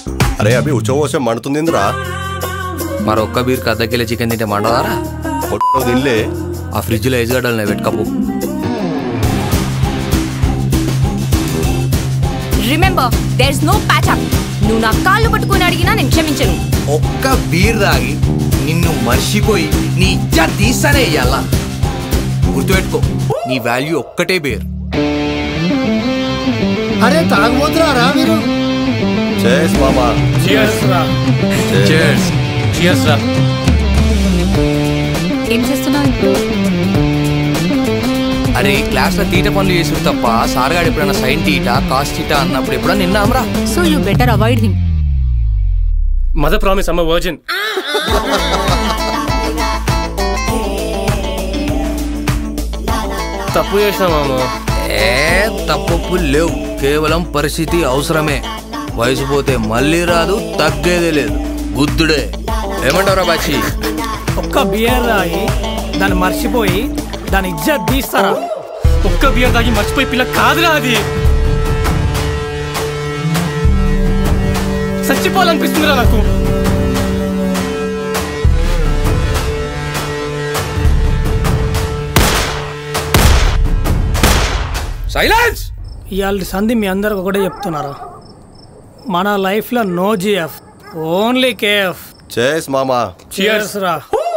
అరే అభి ఉచ్చోసం మండుతుందిరా మరొక్క బీర్ అర్ధ కిలో చికెన్ తింటే మండదారా పొట్టు తినలే ఆ ఫ్రిడ్జ్లో ఐస్ గడ్డలు పెట్టుకపో remember there is no patch up నువ్వు నా కాళ్ళు పట్టుకుని అడిగినా నేను క్షమించను ఒక్క బీర్ తాగి నిన్ను మర్చిపోయి నీ ఇచ్చ తీస్తానే ఇయ్యాల గుర్తుపెట్టుకో నీ వాల్యూ ఒక్కటే బీర్ అరే తాగబోతురా రా మీరు చేస్ మామా Cheers. ఏం చేస్తున్నావు ఇప్పుడు అరే క్లాస్ లో తీట పనులు చేసి తప్ప సార్గాడు ఎప్పుడైనా సైన్ తీట కాస్ట్ తీట అన్నప్పుడు ఎప్పుడన్నా నిన్నామరా so you better avoid him mother promise అమ్మ వర్జిన్ తప్పు చేసిన మామ ఏ తప్పు లేవు కేవలం పరిస్థితి అవసరమే వయసు పోతే మళ్ళీ రాదు తగ్గేదే లేదు బుద్ధుడే ఏమంటారా బాచి ఒక్క బియర్ తాగి దాన్ని మర్చిపోయి దాని ఇజ్జత్ తీస్తారా ఒక్క బియర్ తాగి మర్చిపోయి పిల్ల కాదురా అది చచ్చిపోవాలనిపిస్తుందిరా నాకు సైలెన్స్ ఇవాళ సంధి మీ అందరికి ఒకటే చెప్తున్నారా మన లైఫ్లో నో జిఎఫ్ ఓన్లీ కేఎఫ్ చేస్ మామా చియర్స్ రా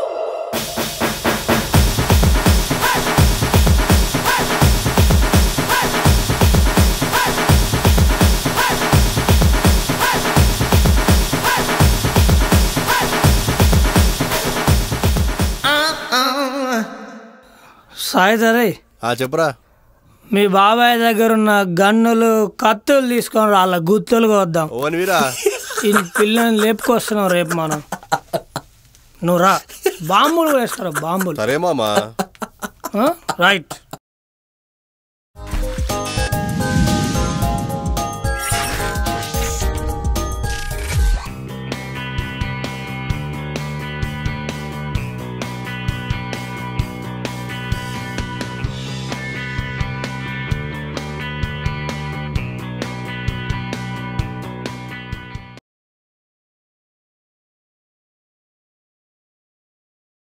సాయి సరే ఆ చెప్పురా మీ బాబాయ్ దగ్గర ఉన్న గన్నులు కత్తులు తీసుకొని రా, వాళ్ళ గుత్తులుగా వద్దాం ఓన్ వీరా ఈ పిల్లని లేపుకొస్తున్నాం రేపు మనం నువ్వు రా బాంబులు వేస్తారు బాంబులు సరే మామా రైట్